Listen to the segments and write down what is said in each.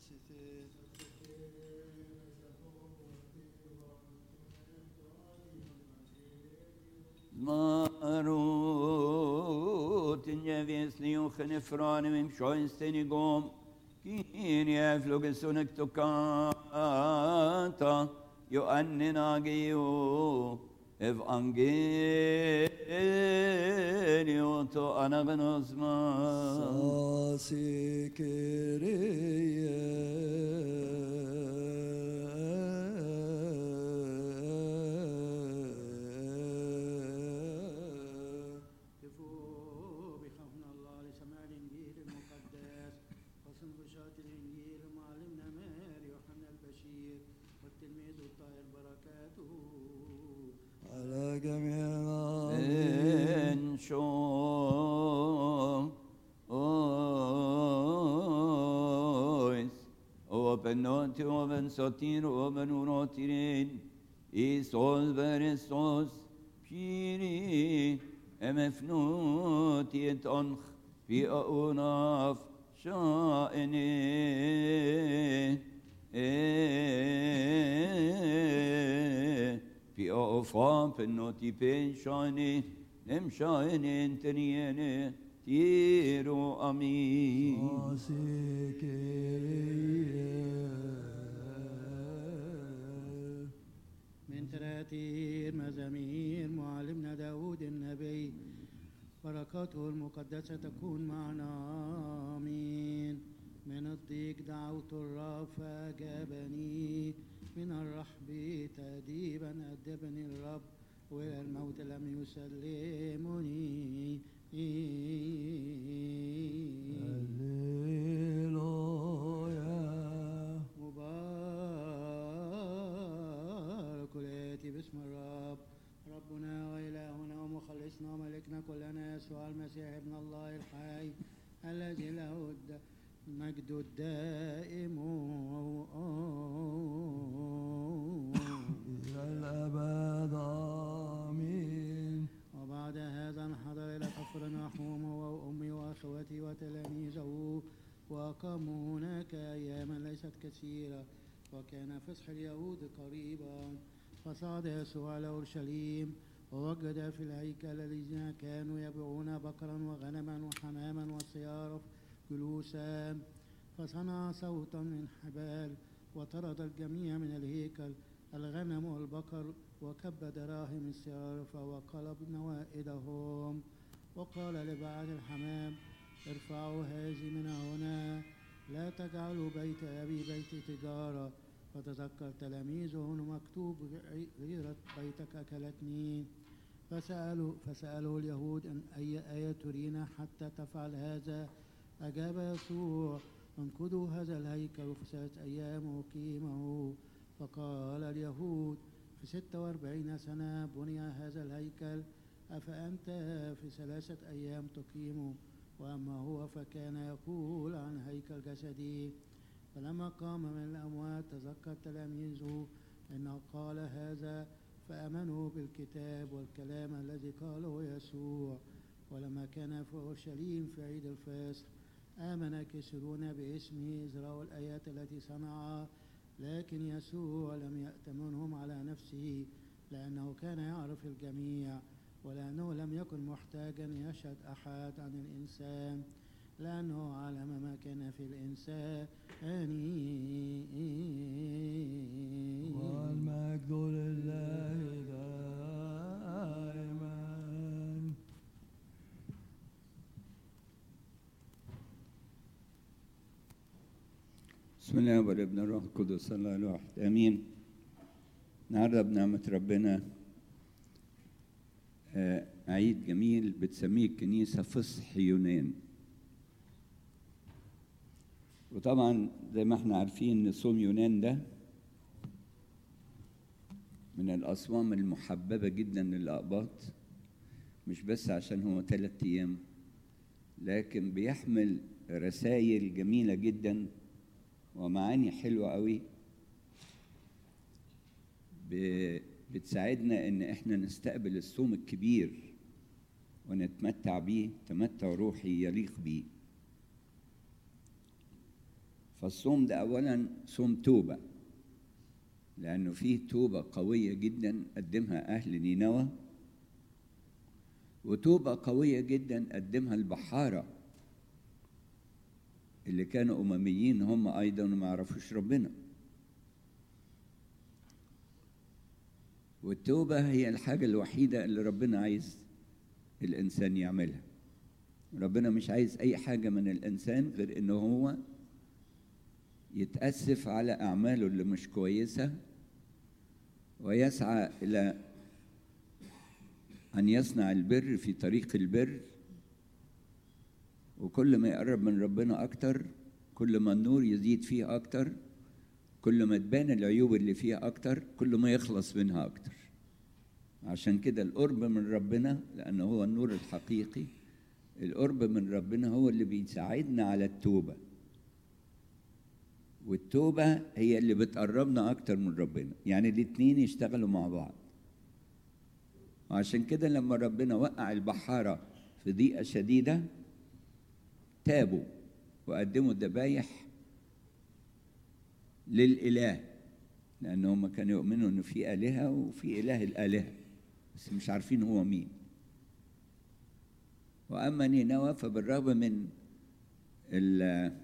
Marot in Jevisni och Nefranim im Schoinsten i Gom. Kyrie flogesunek tokata. Joannin agio. Evangelio to anagnosma. كفوا بخوفنا الله لسماع الانجيل المقدس وصن بشارة الانجيل معلمنا مار يوحنا البشير والتلميذ الطاهر بركاته على جميعنا En show ois open noti open sotir open unotirin Isos veristos piri emefnuti et onch vi aunaf shaene في أوفاق النوتي بيشاني نمشاني انتنيني تيرو أمين من تراتير مزامير معلمنا داود النبي بركاته المقدسة تكون معنا آمين من الضيق دعوت الرب فأجابني من الرحب تأديبا أدبني الرب وإلى الموت لم يسلمني هللويا مبارك الآتي باسم الرب ربنا وإلهنا ومخلصنا وملكنا كلنا يسوع المسيح ابن الله الحي الذي له الد- المجد الدائم إلى الأبد آمين وبعد هذا انحدر إلى كفر نحوم هو وأمي وأخوتي وتلاميذه وأقاموا هناك أياما ليست كثيرة وكان فصح اليهود قريبا فصعد يسوع إلى أورشليم ووجد في الهيكل الذين كانوا يبيعون بقرا وغنما وحماما وصيارف جلوسا فصنع صوتا من حبال وطرد الجميع من الهيكل الغنم والبقر وكب دراهم الصيارف وقلب نوائدهم وقال لبعض الحمام ارفعوا هذه من هنا لا تجعلوا بيت أبي بيت تجارة فتذكر تلاميذه أنه مكتوب غيرة بيتك أكلتني فسألوا فسألوا اليهود أن أي آية ترينا حتى تفعل هذا أجاب يسوع انقضوا هذا الهيكل في ثلاث أيام أقيمه فقال اليهود في ستة وأربعين سنة بني هذا الهيكل أفأنت في ثلاثة أيام تقيمه وأما هو فكان يقول عن هيكل جسدي فلما قام من الأموات تذكر تلاميذه أنه قال هذا فآمنوا بالكتاب والكلام الذي قاله يسوع ولما كان في أورشليم في عيد الفصح آمن كثيرون باسمه إذ رأوا الآيات التي صنعها لكن يسوع لم يأتمنهم على نفسه لأنه كان يعرف الجميع ولأنه لم يكن محتاجا يشهد أحد عن الإنسان لأنه علم ما كان في الإنسان والمجد لله دائما بسم الله والابن الروح القدس الله الواحد امين النهارده بنعمه ربنا آه، عيد جميل بتسميه الكنيسه فصح يونان وطبعا زي ما احنا عارفين ان صوم يونان ده من الاصوام المحببه جدا للاقباط مش بس عشان هو ثلاثة ايام لكن بيحمل رسائل جميله جدا ومعاني حلوة قوي ب- بتساعدنا ان احنا نستقبل الصوم الكبير ونتمتع بيه تمتع روحي يليق بيه فالصوم ده اولا صوم توبه لانه فيه توبه قويه جدا قدمها اهل نينوى وتوبه قويه جدا قدمها البحاره اللي كانوا امميين هم ايضا وما يعرفوش ربنا والتوبه هي الحاجه الوحيده اللي ربنا عايز الانسان يعملها ربنا مش عايز اي حاجه من الانسان غير انه هو يتاسف على اعماله اللي مش كويسه ويسعى الى ان يصنع البر في طريق البر وكل ما يقرب من ربنا اكتر كل ما النور يزيد فيه اكتر كل ما تبان العيوب اللي فيها اكتر كل ما يخلص منها اكتر عشان كده القرب من ربنا لانه هو النور الحقيقي القرب من ربنا هو اللي بيساعدنا على التوبه والتوبه هي اللي بتقربنا اكتر من ربنا يعني الاتنين يشتغلوا مع بعض وعشان كده لما ربنا وقع البحاره في ضيقه شديده تابوا وقدموا الذبايح للإله لأن هم كانوا يؤمنوا إن في آلهة وفي إله الآلهة بس مش عارفين هو مين وأما نينوى فبالرغم من ال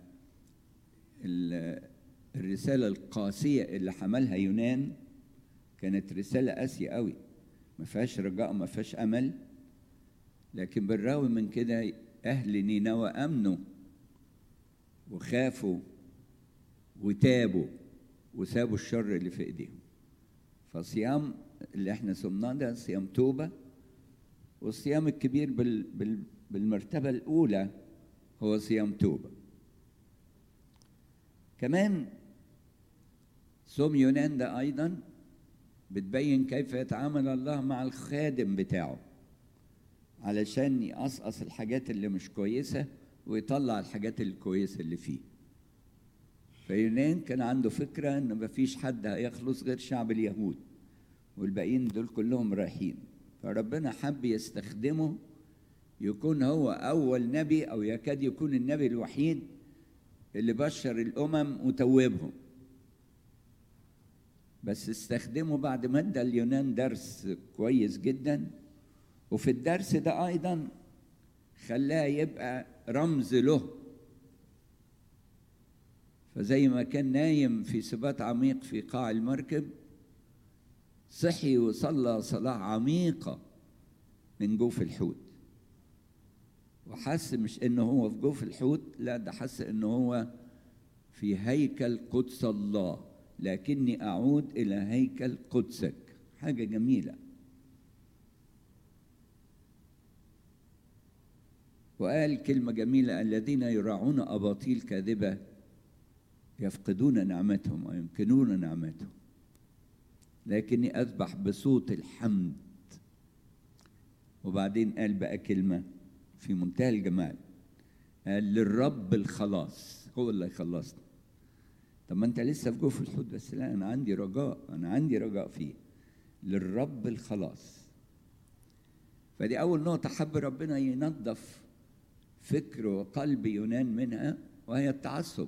ال الرسالة القاسية اللي حملها يونان كانت رسالة قاسية قوي ما فيهاش رجاء ما فيهاش أمل لكن بالرغم من كده أهل نينوى أمنوا وخافوا وتابوا وسابوا الشر اللي في إيديهم فصيام اللي احنا صمناه ده صيام توبة والصيام الكبير بال بال بالمرتبة الأولى هو صيام توبة كمان صوم يونان ده أيضا بتبين كيف يتعامل الله مع الخادم بتاعه علشان يقصقص الحاجات اللي مش كويسة ويطلع الحاجات الكويسة اللي فيه فيونان كان عنده فكرة إن مفيش حد هيخلص غير شعب اليهود والباقيين دول كلهم رايحين فربنا حب يستخدمه يكون هو أول نبي أو يكاد يكون النبي الوحيد اللي بشر الأمم وتوبهم بس استخدمه بعد ما ادى اليونان درس كويس جدا وفي الدرس ده ايضا خلاه يبقى رمز له فزي ما كان نايم في سبات عميق في قاع المركب صحي وصلى صلاة عميقة من جوف الحوت وحس مش انه هو في جوف الحوت لا ده حس انه هو في هيكل قدس الله لكني اعود الى هيكل قدسك حاجة جميلة وقال كلمة جميلة الذين يراعون أباطيل كاذبة يفقدون نعمتهم ويمكنون نعمتهم لكني أذبح بصوت الحمد وبعدين قال بقى كلمة في منتهى الجمال قال للرب الخلاص هو اللي يخلصنا طب ما انت لسه في جوف الحوت بس لا انا عندي رجاء انا عندي رجاء فيه للرب الخلاص فدي اول نقطه حب ربنا ينظف فكر وقلب يونان منها وهي التعصب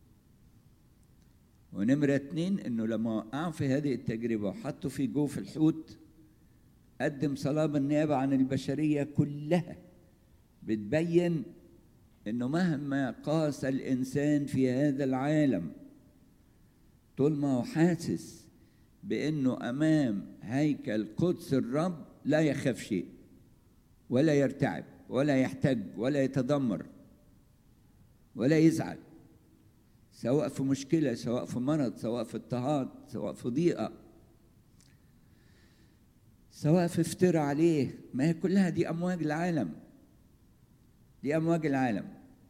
ونمرة اتنين انه لما وقعوا في هذه التجربة وحطوا في جوف الحوت قدم صلاة بالنيابة عن البشرية كلها بتبين انه مهما قاس الانسان في هذا العالم طول ما هو حاسس بانه امام هيكل قدس الرب لا يخاف شيء ولا يرتعب ولا يحتج ولا يتذمر ولا يزعل سواء في مشكلة سواء في مرض سواء في اضطهاد سواء في ضيقة سواء في افتراء عليه ما هي كلها دي أمواج العالم دي أمواج العالم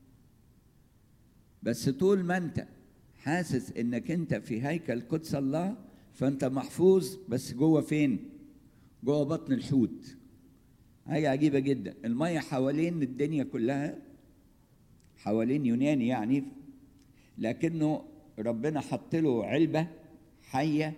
بس طول ما أنت حاسس إنك أنت في هيكل قدس الله فأنت محفوظ بس جوه فين؟ جوه بطن الحوت حاجة عجيبة جدا المية حوالين الدنيا كلها حوالين يونان يعني لكنه ربنا حط له علبة حية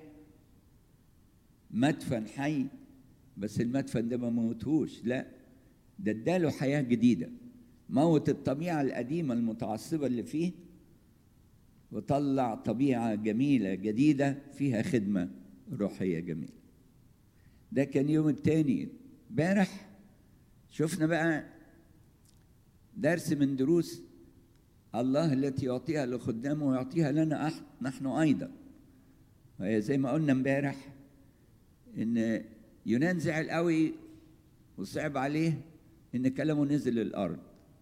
مدفن حي بس المدفن ده ما موتهوش لا ده اداله حياة جديدة موت الطبيعة القديمة المتعصبة اللي فيه وطلع طبيعة جميلة جديدة فيها خدمة روحية جميلة ده كان يوم التاني امبارح شفنا بقى درس من دروس الله التي يعطيها لخدامه ويعطيها لنا أح- نحن أيضا وهي زي ما قلنا امبارح إن يونان زعل قوي وصعب عليه إن كلامه نزل الأرض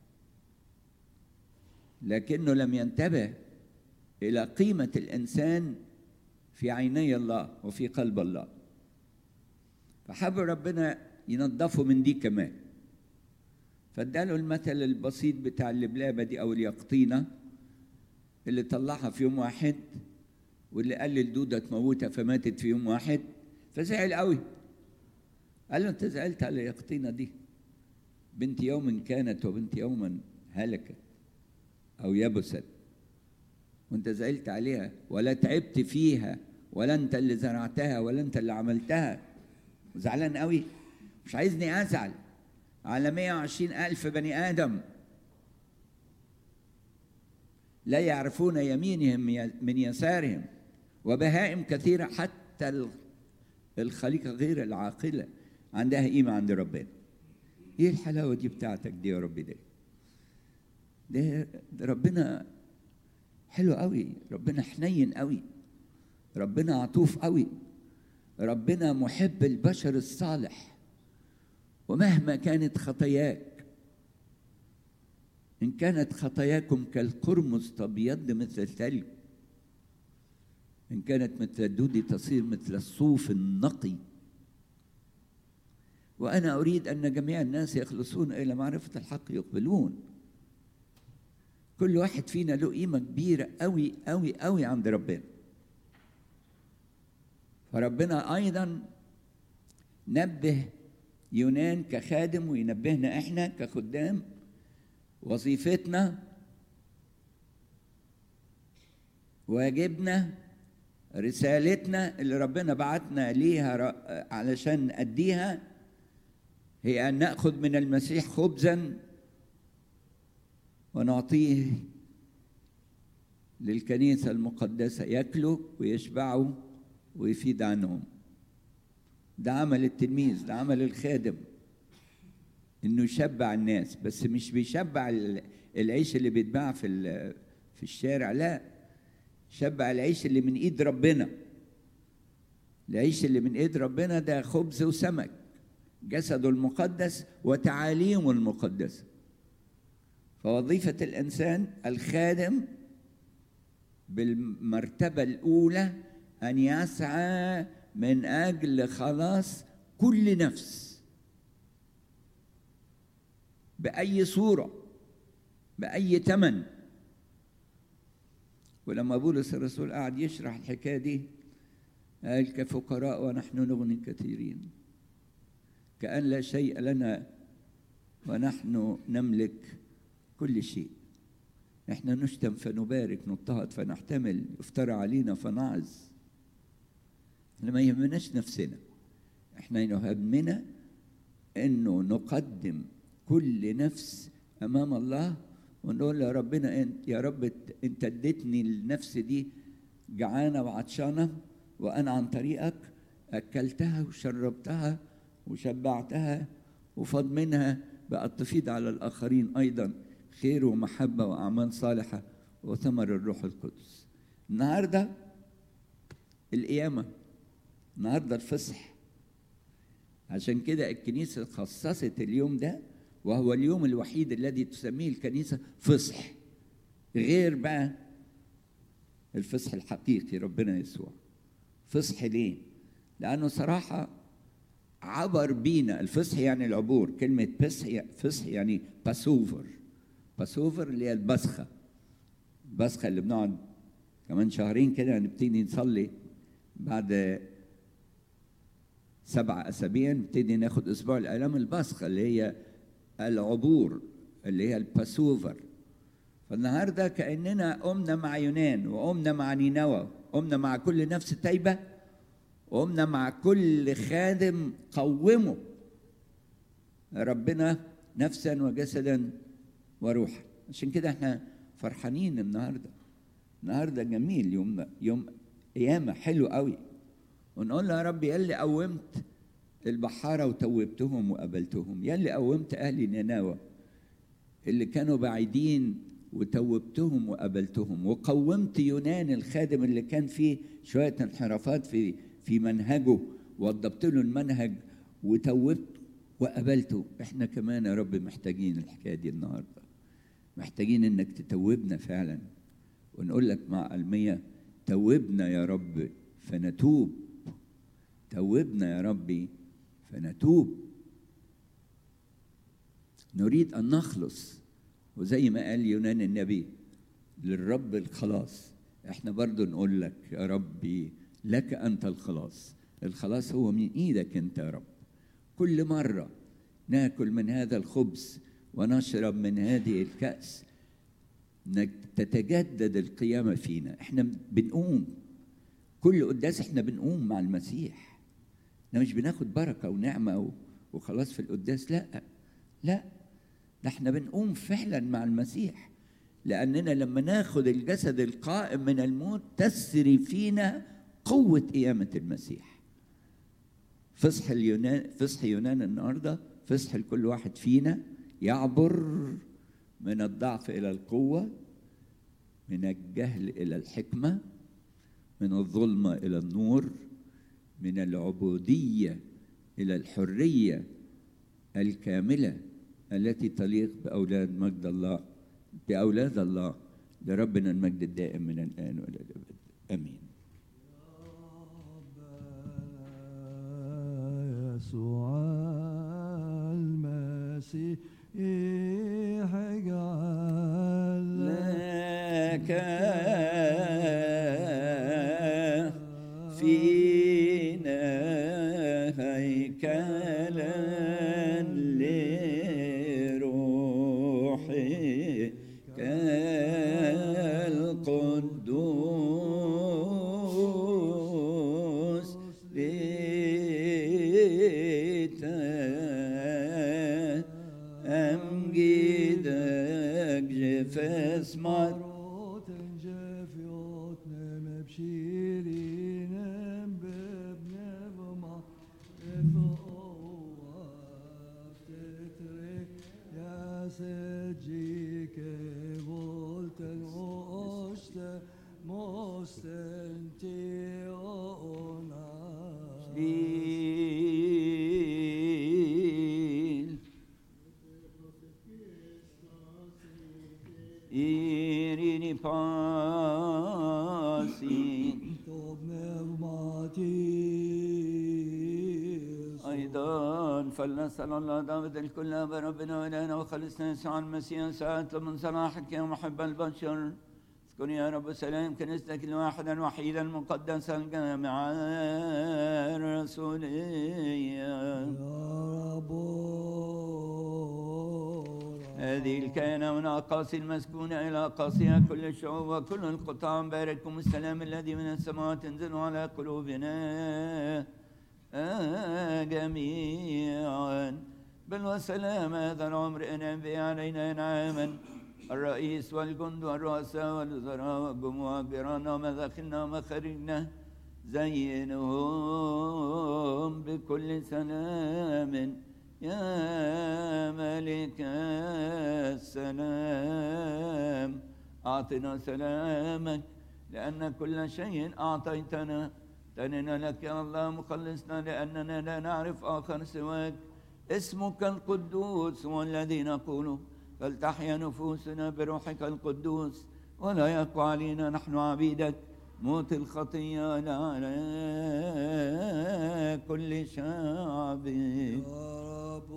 لكنه لم ينتبه إلى قيمة الإنسان في عيني الله وفي قلب الله فحب ربنا ينظفه من دي كمان فاداله المثل البسيط بتاع اللبلابه دي او اليقطينه اللي طلعها في يوم واحد واللي قال للدوده تموتها فماتت في يوم واحد فزعل قوي قال له انت زعلت على اليقطينه دي بنت يوم كانت وبنت يوما هلكت او يبست وانت زعلت عليها ولا تعبت فيها ولا انت اللي زرعتها ولا انت اللي عملتها زعلان قوي مش عايزني ازعل على 120 ألف بني آدم لا يعرفون يمينهم من يسارهم وبهائم كثيرة حتى ال- الخليقة غير العاقلة عندها قيمة عند ربنا ايه الحلاوة دي بتاعتك دي يا رب ده ده ده ربنا حلو قوي ربنا حنين قوي ربنا عطوف قوي ربنا محب البشر الصالح ومهما كانت خطاياك إن كانت خطاياكم كالقرمز تبيض مثل الثلج إن كانت مثل الدود تصير مثل الصوف النقي وأنا أريد أن جميع الناس يخلصون إلى معرفة الحق يقبلون كل واحد فينا له قيمة كبيرة أوي أوي أوي عند ربنا فربنا أيضا نبه يونان كخادم وينبهنا احنا كخدام وظيفتنا واجبنا رسالتنا اللي ربنا بعتنا ليها ر- علشان نأديها هي أن نأخذ من المسيح خبزا ونعطيه للكنيسة المقدسة ياكلوا ويشبعوا ويفيد عنهم ده عمل التلميذ ده عمل الخادم انه يشبع الناس بس مش بيشبع ال- العيش اللي بيتباع في ال- في الشارع لا شبع العيش اللي من ايد ربنا العيش اللي من ايد ربنا ده خبز وسمك جسده المقدس وتعاليمه المقدسه فوظيفه الانسان الخادم بالمرتبه الاولى ان يسعى من اجل خلاص كل نفس باي صوره باي ثمن ولما بولس الرسول قعد يشرح الحكايه دي قال كفقراء ونحن نغني كثيرين كأن لا شيء لنا ونحن نملك كل شيء احنا نشتم فنبارك نضطهد فنحتمل يفترى علينا فنعظ احنا ما يهمناش نفسنا احنا يهمنا انه نقدم كل نفس امام الله ونقول يا ربنا انت يا رب انت اديتني النفس دي جعانه وعطشانه وانا عن طريقك اكلتها وشربتها وشبعتها وفض منها بقت تفيد على الاخرين ايضا خير ومحبه واعمال صالحه وثمر الروح القدس النهارده القيامه النهارده الفصح عشان كده الكنيسه خصصت اليوم ده وهو اليوم الوحيد الذي تسميه الكنيسه فصح غير بقى الفصح الحقيقي ربنا يسوع فصح ليه؟ لأنه صراحة عبر بينا الفصح يعني العبور كلمة فصح فصح يعني باسوفر باسوفر اللي هي البسخة البسخة اللي بنقعد كمان شهرين كده نبتدي نصلي بعد سبع أسابيع نبتدي ناخد أسبوع الآلام البسخة اللي هي العبور اللي هي الباسوفر فالنهارده كأننا قمنا مع يونان وقمنا مع نينوى قمنا مع كل نفس تايبة قمنا مع كل خادم قومه ربنا نفسا وجسدا وروحا عشان كده احنا فرحانين النهارده النهارده جميل يوم يوم قيامه حلو قوي ونقول له يا رب يا اللي قومت البحاره وتوبتهم وقبلتهم يا اللي قومت اهل نينوى اللي كانوا بعيدين وتوبتهم وقبلتهم وقومت يونان الخادم اللي كان فيه شويه انحرافات في في منهجه وضبط له المنهج وتوبت وقبلته احنا كمان يا رب محتاجين الحكايه دي النهارده محتاجين انك تتوبنا فعلا ونقول لك مع المية توبنا يا رب فنتوب توبنا يا ربي فنتوب نريد ان نخلص وزي ما قال يونان النبي للرب الخلاص احنا برضو نقول لك يا ربي لك انت الخلاص الخلاص هو من ايدك انت يا رب كل مره ناكل من هذا الخبز ونشرب من هذه الكاس انك تتجدد القيامه فينا احنا بنقوم كل قداس احنا بنقوم مع المسيح احنا مش بناخد بركه ونعمه وخلاص في القداس لا لا ده احنا بنقوم فعلا مع المسيح لاننا لما ناخد الجسد القائم من الموت تسري فينا قوه قيامه المسيح فصح اليونان فصح يونان النهارده فصح لكل واحد فينا يعبر من الضعف الى القوه من الجهل الى الحكمه من الظلمه الى النور من العبوديه الى الحريه الكامله التي تليق باولاد مجد الله باولاد الله لربنا المجد الدائم من الان والى الابد امين ربنا يسوع المسيح اجعل لك فينا هيكلا لروحك القدوس أمجدك جفاس مر مرات جافيات مبشرين بابن بما تترك يا سجيك قلت الوشت مستنتيونا Stil. Irini pasi طب نغماتيس أيضا فلنسأل الله داود الكل بربنا وإلهنا وخلصنا يسوع المسيح ساعة من صلاحك يا محب البشر اذكر يا رب سلام كنيستك الواحدة الوحيدة المقدسة الجامعة الرسولية يا رب هذه الكائنة من أقاصي المسكونة إلى أقاصيها كل الشعوب وكل القطاع بارككم السلام الذي من السماوات ينزل على قلوبنا آه جميعا بل وسلام هذا العمر انعم به علينا انعاما الرئيس والجند والرؤساء والوزراء والجموع جيراننا ومداخلنا ومخارجنا زينهم بكل سلام يا ملك السلام أعطنا سلامك لأن كل شيء أعطيتنا تننا لك يا الله مخلصنا لأننا لا نعرف آخر سواك اسمك القدوس هو الذي نقول فلتحيا نفوسنا بروحك القدوس ولا يقوى علينا نحن عبيدك موت الخطية لا على كل شعب رب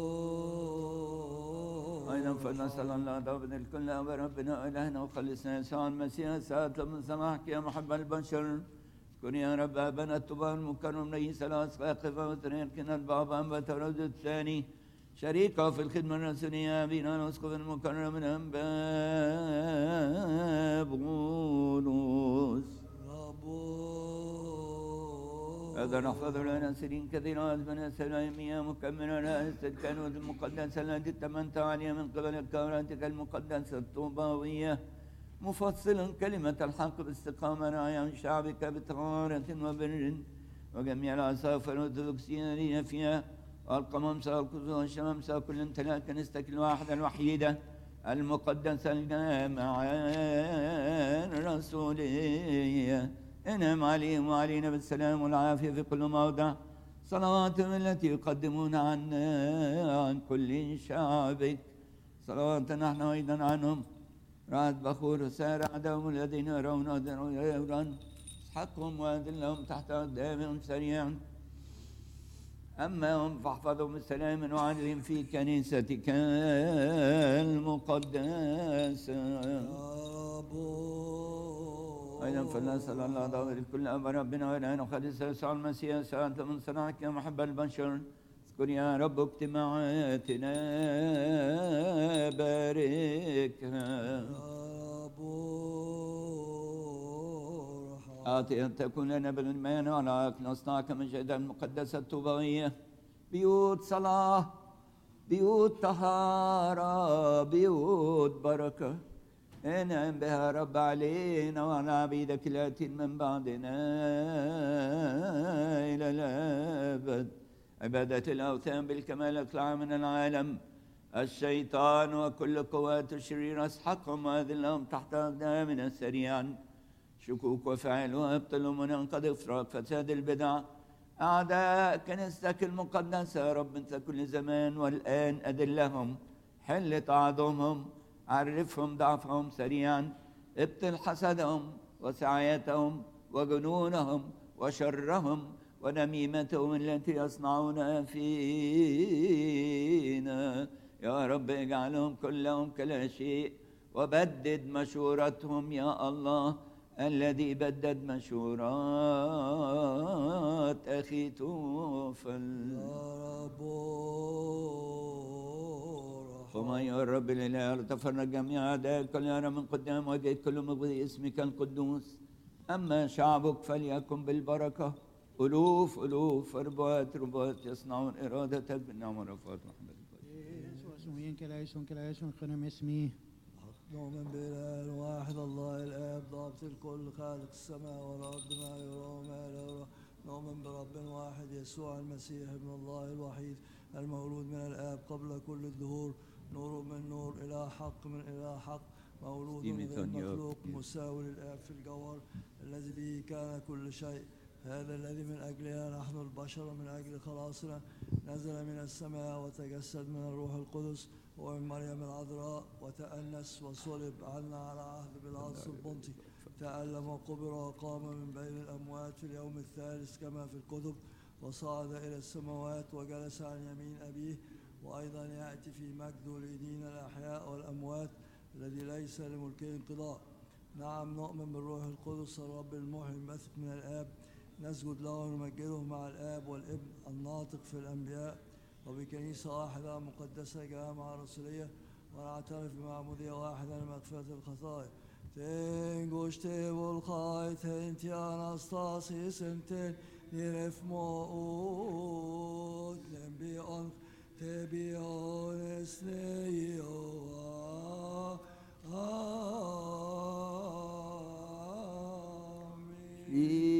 أيضا فلنسأل الله داود الكل أبا ربنا إلهنا وخلصنا يسوع المسيح ساعة من سماحك يا محب البشر اذكر يا رب أبنا الطبان المكرم رئيس الأسقاف وتريكنا البابا وترد الثاني شريكه في الخدمة الرسولية أبينا الأسقف المكرم من أنباب غولوس رب هذا نحفظ لنا سنين كثيرة من السلامية مكملة لها الكنوز المقدسة التي تمنت عليها من قبل كوراتك المقدسة الطوباوية مفصلا كلمة الحق باستقامة راعيا شعبك بطهارة وبر وجميع الأسافر والأرثوذكسيين فيها والقمامسة والكسوة والشمامسة وكل امتلاء كنيستك الواحدة الوحيدة المقدسة الجامعة الرسولية انعم عليهم وعلينا بالسلام والعافية في كل موضع صلواتهم التي يقدمون عنا عن كل شعبك صلوات نحن أيضا عنهم رعد بخور سار أعداهم الذين يرون يرون اسحقهم وأذلهم تحت أقدامهم سريعا أما هم فاحفظهم بسلام وعدل في كنيستك المقدسة أيضا فلنسأل الله ظاهر كل أمر ربنا وإلهنا وخالص يسوع المسيح سألت من صنعك يا محب البشر اذكر يا رب اجتماعاتنا باركها آتي أن تكون لنا بالإيمان وعلى نصنعك من جهة المقدسة الطوبوية بيوت صلاة بيوت طهارة بيوت بركة انعم بها رب علينا وعلى عبيدك الآتين من بعدنا إلى الأبد عبادة الأوثان بالكمال اطلع من العالم الشيطان وكل قوات الشرير اسحقهم واذلهم تحت أقدامنا سريعا شكوك وفعل وابطل ومنقض افراط فساد البدع أعداء كنيستك المقدسة يا رب انت كل زمان والآن أدلهم حل تعظمهم عرفهم ضعفهم سريعا ابطل حسدهم وسعايتهم وجنونهم وشرهم ونميمتهم التي يصنعون فينا يا رب اجعلهم كلهم كلا شيء وبدد مشورتهم يا الله الذي بدد مشورات أخي توفل وما يا رب الإله تفرج جميع أعدائك كل يرى من قدام وجهك كل مبغي اسمك القدوس أما شعبك فليكن بالبركة ألوف ألوف ربوات ربوات يصنعون إرادتك بالنعم والرفات محمد اسمين كلا يسون كلا يسون خنم اسمي نؤمن بالله الواحد الله الآب ضابط الكل خالق السماء والأرض ما يرى وما لا يرى نؤمن برب واحد يسوع المسيح ابن الله الوحيد المولود من الآب قبل كل الدهور نور من نور إلى حق من إلى حق مولود ديمي غير ثانية. مخلوق مساوي للآب في الجوهر الذي به كان كل شيء هذا الذي من أجلنا نحن البشر من أجل خلاصنا نزل من السماء وتجسد من الروح القدس ومن مريم العذراء وتأنس وصلب عنا على عهد بالعصر البنطي تألم وقبر وقام من بين الأموات في اليوم الثالث كما في الكتب وصعد إلى السماوات وجلس عن يمين أبيه وأيضا يأتي في مجده ليدين الأحياء والأموات الذي ليس لملكه انقضاء نعم نؤمن بالروح القدس الرب المحيي المثق من الآب نسجد له ونمجده مع الآب والابن الناطق في الأنبياء وبكنيسة واحدة مقدسة جامعة رسولية ونعترف بمعمودية واحدة لمغفرة الخطايا تنجوشتي والخاي تنتي أناستاسيس انتن نيرف موت نبي أنخ تبي أونسنيو آمين